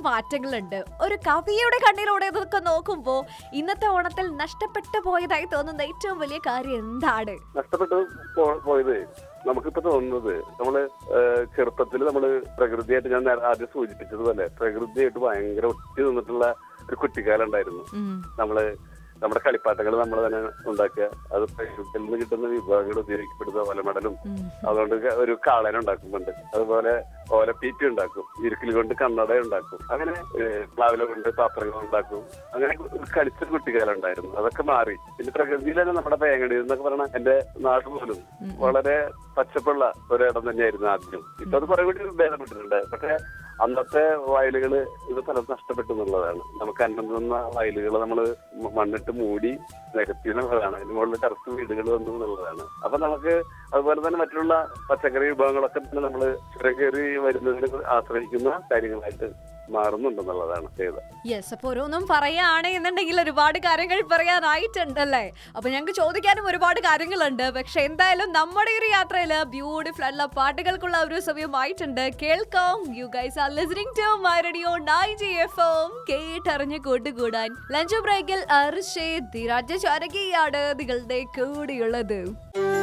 മാറ്റങ്ങളുണ്ട് ഒരു കവിയുടെ കണ്ണിലൂടെ ഇതൊക്കെ നോക്കുമ്പോ ഇന്നത്തെ ഓണത്തിൽ നഷ്ടപ്പെട്ടു പോയതായി തോന്നുന്ന ഏറ്റവും വലിയ കാര്യം എന്താണ് നഷ്ടപ്പെട്ടു പോ- പോയത് നമുക്കിപ്പോ തോന്നുന്നത് നമ്മള് ചെറുപ്പത്തിൽ നമ്മള് പ്രകൃതിയായിട്ട് ഞാൻ നേരെ ആദ്യം സൂചിപ്പിച്ചതുപോലെ പ്രകൃതിയായിട്ട് ഭയങ്കര ഒട്ടി നിന്നിട്ടുള്ള ഒരു കുട്ടിക്കാലം ഉണ്ടായിരുന്നു നമ്മള് നമ്മുടെ കളിപ്പാട്ടങ്ങൾ നമ്മൾ തന്നെ ഉണ്ടാക്കുക അത് പ്രകൃതിയിൽ നിന്ന് കിട്ടുന്ന വിഭവങ്ങൾ ഉപയോഗിക്കപ്പെടുന്ന ഓലമടലും അതുകൊണ്ട് ക- ഒരു കാളന ഉണ്ടാക്കുന്നുണ്ട് അതുപോലെ ഓലപ്പീപ്പി ഉണ്ടാക്കും ഇരുക്കിൽ കൊണ്ട് കണ്ണട ഉണ്ടാക്കും അങ്ങനെ ഏഹ്, പ്ലാവില കൊണ്ട് പാത്രങ്ങൾ ഉണ്ടാക്കും അങ്ങനെ കളിച്ചൊരു കുട്ടിക്കാലം ഉണ്ടായിരുന്നു അതൊക്കെ മാറി പിന്നെ പ്രകൃതിയിൽ തന്നെ നമ്മുടെ പേങ്ങടി എന്നൊക്കെ പറഞ്ഞാൽ എന്റെ നാട് പോലും വളരെ പച്ചപ്പുള്ള ഒരിടം തന്നെയായിരുന്നു ആദ്യം ഇപ്പൊ അത് കുറെ കൂടി ഭേദപ്പെട്ടിട്ടുണ്ട് പക്ഷെ അന്നത്തെ വയലുകള് ഇത് പലതും നഷ്ടപ്പെട്ടു എന്നുള്ളതാണ് നമുക്ക് അന്നന്ന വയലുകൾ നമ്മൾ മണ്ണിട്ട് മൂടി നികത്തി എന്നുള്ളതാണ് അതിന് മുകളിൽ ടെറസ് വീടുകൾ വന്നു എന്നുള്ളതാണ് അപ്പൊ നമുക്ക് അതുപോലെ തന്നെ മറ്റുള്ള പച്ചക്കറി വിഭവങ്ങളൊക്കെ തന്നെ നമ്മൾ ചുരം കയറി വരുന്നതിന് ആശ്രയിക്കുന്ന കാര്യങ്ങളായിട്ട് മാറുന്നുണ്ടെന്നുള്ളതാണ് ചെയ്തത് യെസ് അപ്പൊ ഓരോന്നും പറയുകയാണ് എന്നുണ്ടെങ്കിൽ ഒരുപാട് കാര്യങ്ങൾ പറയാനായിട്ടുണ്ടല്ലേ അപ്പൊ ഞങ്ങൾക്ക് ചോദിക്കാനും ഒരുപാട് കാര്യങ്ങളുണ്ട് പക്ഷെ എന്തായാലും നമ്മുടെ ഒരു യാത്രയില് ബ്യൂട്ടിഫുൾ ആയിട്ടുള്ള പാട്ടുകൾക്കുള്ള ഒരു സമയമായിട്ടുണ്ട് കേൾക്കാം you guys are listening to my radio നൈ ജി എഫ് എം കേട്ടറിഞ്ഞ് കൂട്ടുകൂടാൻ ലഞ്ച് ബ്രേക്കിൽ അർഷേ ധിരാജ ചാരകിയാണ് നിങ്ങളുടെ കൂടെയുള്ളത്